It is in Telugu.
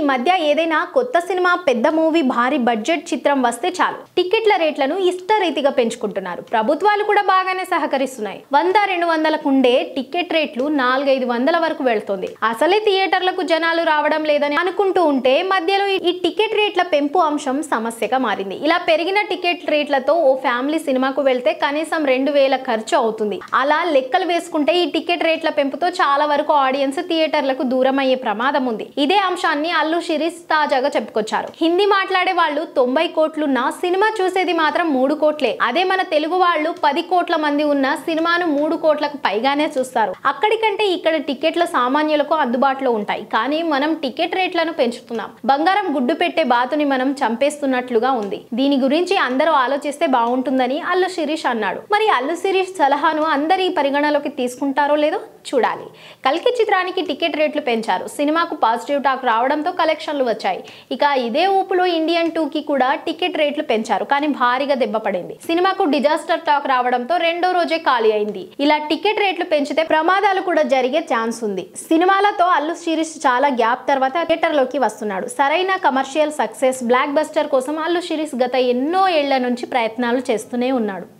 మధ్య ఏదైనా కొత్త సినిమా పెద్ద మూవీ భారీ బడ్జెట్ చిత్రం వస్తే చాలు టికెట్ల రేట్లను ఇష్టరీతిగా పెంచుకుంటున్నారు ప్రభుత్వాలు కూడా బాగానే సహకరిస్తున్నాయి వంద రెండు వందలకు ఉండే టికెట్ రేట్లు నాలుగైదు వందల వరకు వెళ్తుంది అసలే థియేటర్లకు జనాలు రావడం లేదని అనుకుంటూ ఉంటే మధ్యలో ఈ టికెట్ రేట్ల పెంపు అంశం సమస్యగా మారింది ఇలా పెరిగిన టికెట్ రేట్లతో ఓ ఫ్యామిలీ సినిమాకు వెళ్తే కనీసం రెండు వేల ఖర్చు అవుతుంది అలా లెక్కలు వేసుకుంటే ఈ టికెట్ రేట్ల పెంపుతో చాలా వరకు ఆడియన్స్ థియేటర్లకు దూరం అయ్యే ప్రమాదం ఉంది ఇదే అంశాన్ని అల్లు శిరీష్ తాజాగా చెప్పుకొచ్చారు హిందీ మాట్లాడే వాళ్ళు తొంభై కోట్లున్న సినిమా చూసేది మాత్రం మూడు కోట్లే అదే మన తెలుగు వాళ్ళు పది కోట్ల మంది ఉన్న సినిమాను మూడు కోట్లకు పైగానే చూస్తారు అక్కడికంటే ఇక్కడ టికెట్ల సామాన్యులకు అందుబాటులో ఉంటాయి కానీ మనం టికెట్ రేట్లను పెంచుతున్నాం బంగారం గుడ్డు పెట్టే బాతుని మనం చంపేస్తున్నట్లుగా ఉంది దీని గురించి అందరూ ఆలోచిస్తే బాగుంటుందని అల్లు శిరీష్ అన్నాడు మరి అల్లు శిరీష్ సలహాను అందరి పరిగణలోకి తీసుకుంటారో లేదో చూడాలి కల్కి చిత్రానికి టికెట్ రేట్లు పెంచారు సినిమాకు పాజిటివ్ టాక్ రావడంతో కలెక్షన్లు వచ్చాయి ఇక ఇదే ఊపులో ఇండియన్ టూ కి కూడా టికెట్ రేట్లు పెంచారు కానీ భారీగా దెబ్బపడింది సినిమాకు డిజాస్టర్ టాక్ రావడంతో రెండో రోజే ఖాళీ అయింది ఇలా టికెట్ రేట్లు పెంచితే ప్రమాదాలు కూడా జరిగే ఛాన్స్ ఉంది సినిమాలతో అల్లు శిరీష్ చాలా గ్యాప్ తర్వాత థియేటర్లోకి వస్తున్నాడు సరైన కమర్షియల్ సక్సెస్ బ్లాక్ బస్టర్ కోసం అల్లు శిరీష్ గత ఎన్నో ఏళ్ల నుంచి ప్రయత్నాలు చేస్తూనే ఉన్నాడు